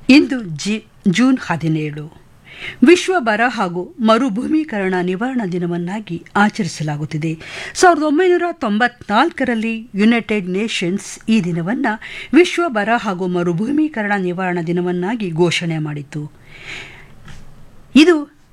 ಇಂದು G June ಹದಿನೇಳು ವಿಶ್ವ ಬರ ಹಾಗೂ ಮರುಭೂಮೀಕರಣ ನಿವಾರಣಾ ದಿನವನ್ನಾಗಿ ಆಚರಿಸಲಾಗುತ್ತಿದೆ ಸಾವಿರದ ಒಂಬೈನೂರ ತೊಂಬತ್ನಾಲ್ಕರಲ್ಲಿ ಯುನೈಟೆಡ್ ನೇಷನ್ಸ್ ಈ ದಿನವನ್ನು ವಿಶ್ವ ಬರ ಹಾಗೂ ಮರುಭೂಮೀಕರಣ ನಿವಾರಣಾ ದಿನವನ್ನಾಗಿ ಘೋಷಣೆ ಮಾಡಿತು ಇದು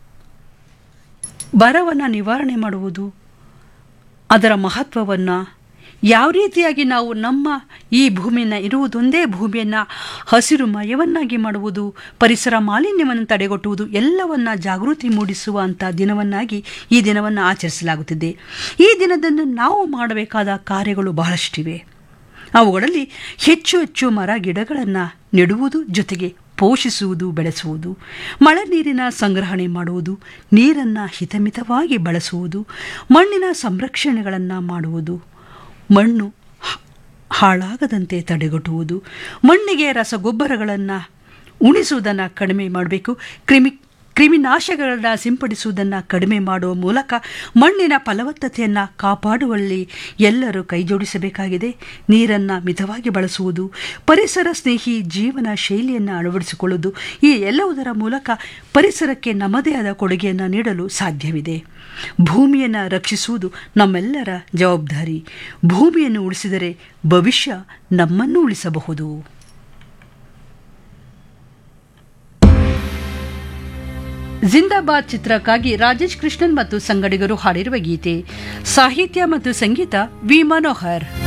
ಬರವನ್ನು ನಿವಾರಣೆ ಮಾಡುವುದು ಅದರ ಮಹತ್ವವನ್ನು ಯಾವ ರೀತಿಯಾಗಿ ನಾವು ನಮ್ಮ ಈ ಭೂಮಿಯನ್ನು ಇರುವುದೊಂದೇ ಭೂಮಿಯನ್ನು ಹಸಿರುಮಯವನ್ನಾಗಿ ಮಾಡುವುದು ಪರಿಸರ ಮಾಲಿನ್ಯವನ್ನು ತಡೆಗಟ್ಟುವುದು ಎಲ್ಲವನ್ನ ಜಾಗೃತಿ ಮೂಡಿಸುವಂಥ ದಿನವನ್ನಾಗಿ ಈ ದಿನವನ್ನು ಆಚರಿಸಲಾಗುತ್ತಿದೆ ಈ ದಿನದಂದು ನಾವು ಮಾಡಬೇಕಾದ ಕಾರ್ಯಗಳು ಬಹಳಷ್ಟಿವೆ ಅವುಗಳಲ್ಲಿ ಹೆಚ್ಚು ಹೆಚ್ಚು ಮರ ಗಿಡಗಳನ್ನು ನೆಡುವುದು ಜೊತೆಗೆ ಪೋಷಿಸುವುದು ಬೆಳೆಸುವುದು ಮಳೆ ನೀರಿನ ಸಂಗ್ರಹಣೆ ಮಾಡುವುದು ನೀರನ್ನು ಹಿತಮಿತವಾಗಿ ಬಳಸುವುದು ಮಣ್ಣಿನ ಸಂರಕ್ಷಣೆಗಳನ್ನು ಮಾಡುವುದು ಮಣ್ಣು ಹಾಳಾಗದಂತೆ ತಡೆಗಟ್ಟುವುದು ಮಣ್ಣಿಗೆ ರಸಗೊಬ್ಬರಗಳನ್ನು ಉಣಿಸುವುದನ್ನು ಕಡಿಮೆ ಮಾಡಬೇಕು ಕ್ರಿಮಿ ಕ್ರಿಮಿನಾಶಕಗಳನ್ನು ಸಿಂಪಡಿಸುವುದನ್ನು ಕಡಿಮೆ ಮಾಡುವ ಮೂಲಕ ಮಣ್ಣಿನ ಫಲವತ್ತತೆಯನ್ನು ಕಾಪಾಡುವಲ್ಲಿ ಎಲ್ಲರೂ ಕೈಜೋಡಿಸಬೇಕಾಗಿದೆ ನೀರನ್ನು ಮಿತವಾಗಿ ಬಳಸುವುದು ಪರಿಸರ ಸ್ನೇಹಿ ಜೀವನ ಶೈಲಿಯನ್ನು ಅಳವಡಿಸಿಕೊಳ್ಳುವುದು ಈ ಎಲ್ಲವುದರ ಮೂಲಕ ಪರಿಸರಕ್ಕೆ ನಮ್ಮದೇ ಆದ ಕೊಡುಗೆಯನ್ನು ನೀಡಲು ಸಾಧ್ಯವಿದೆ ಭೂಮಿಯನ್ನು ರಕ್ಷಿಸುವುದು ನಮ್ಮೆಲ್ಲರ ಜವಾಬ್ದಾರಿ ಭೂಮಿಯನ್ನು ಉಳಿಸಿದರೆ ಭವಿಷ್ಯ ನಮ್ಮನ್ನು ಉಳಿಸಬಹುದು ಜಿಂದಾಬಾದ್ ಚಿತ್ರಕ್ಕಾಗಿ ರಾಜೇಶ್ ಕೃಷ್ಣನ್ ಮತ್ತು ಸಂಗಡಿಗರು ಹಾಡಿರುವ ಗೀತೆ ಸಾಹಿತ್ಯ ಮತ್ತು ಸಂಗೀತ ವಿ ಮನೋಹರ್